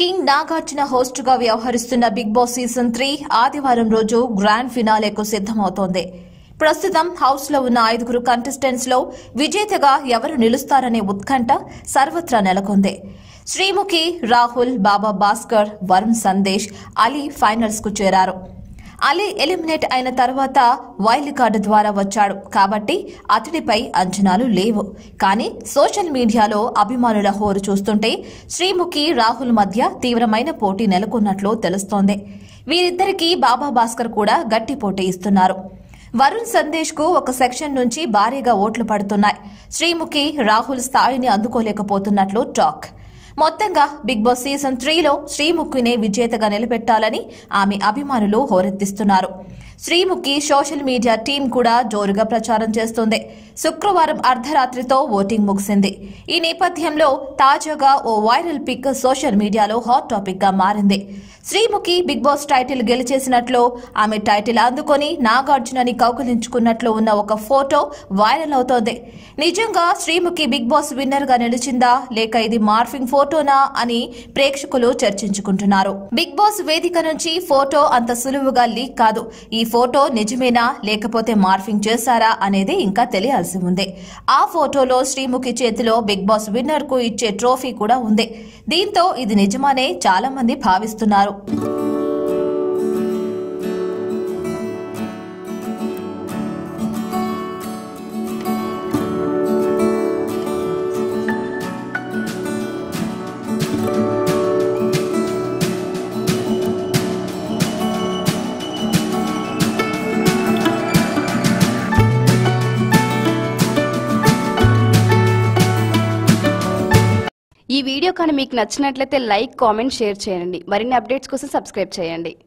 king Nagarjuna host గా వ్యవహరిస్తున్న big Boss season three ఆదివారం రోజు గ్రాండ్ ఫినాలేకు సిద్దమవుతోంది ప్రస్తుతం హౌస్ లో ఉన్న ఐదుగురు కంటెస్టెంట్స్ లో విజేతగా ఎవరు నిలుస్తారనే ఉత్కంఠ సర్వత్రా నెలకొంది శ్రీముఖి రాహుల్ బాబా భాస్కర్ వరుణ్ సందేశ్ అలీ ఫైనల్స్ కు చేరారు అలీ ఎలిమినేట్ అయిన తర్వాత వైల్డ్ కార్డు ద్వారా వచ్చాడు కాబట్టి అతడిపై అంచనాలు లేవు కానీ సోషల్ మీడియాలో అభిమానుల హోరు చూస్తుంటే శ్రీముఖి రాహుల్ మధ్య తీవ్రమైన పోటీ నెలకొన్నట్లు తెలుస్తోంది వీరిద్దరికీ బాబా భాస్కర్ కూడా గట్టి పోటీ ఇస్తున్నారు వరుణ్ సందేశ్ కు ఒక సెక్షన్ నుంచి భారీగా ఓట్లు పడుతున్నాయి శ్రీముఖి రాహుల్ స్థాయిని అందుకోలేకపోతున్నట్లు టాక్ మొత్తంగా బిగ్ బాస్ సీజన్ త్రీలో శ్రీముఖినే విజేతగా నిలబెట్టాలని ఆమె అభిమానులు హోరెత్తిస్తున్నారు శ్రీముఖి సోషల్ మీడియా టీం కూడా జోరుగా ప్రచారం చేస్తుంది శుక్రవారం అర్ధరాత్రితో ఓటింగ్ ముగిసింది ఈ నేపథ్యంలో తాజాగా ఓ వైరల్ పిక్ సోషల్ మీడియాలో హాట్ టాపిక్ గా మారింది శ్రీముఖి బిగ్ బాస్ టైటిల్ గెలిచేసినట్లు ఆమె టైటిల్ అందుకొని నాగార్జునని కౌకలించుకున్నట్లు ఉన్న ఒక ఫోటో వైరల్ అవుతోంది నిజంగా శ్రీముఖి బిగ్ బాస్ విన్నర్ గా నిలిచిందా లేక ఇది మార్ఫింగ్ ఫోటోనా అని ప్రేక్షకులు చర్చించుకుంటున్నారు బిగ్ బాస్ వేదిక నుంచి ఫోటో అంత సులువుగా లీక్ కాదు ఈ ఫోటో నిజమేనా లేకపోతే మార్ఫింగ్ చేశారా అనేది ఇంకా తెలియాల్సి ఉంది ఆ ఫోటోలో శ్రీముఖి చేతిలో బిగ్ బాస్ విన్నర్ కు ఇచ్చే ట్రోఫీ కూడా ఉంది దీంతో ఇది నిజమనే చాలా మంది భావిస్తున్నారు ఈ వీడియో కానీ మీకు నచ్చినట్లయితే లైక్ కామెంట్ షేర్ చేయండి మరిన్ని అప్డేట్స్ కోసం సబ్స్క్రైబ్ చేయండి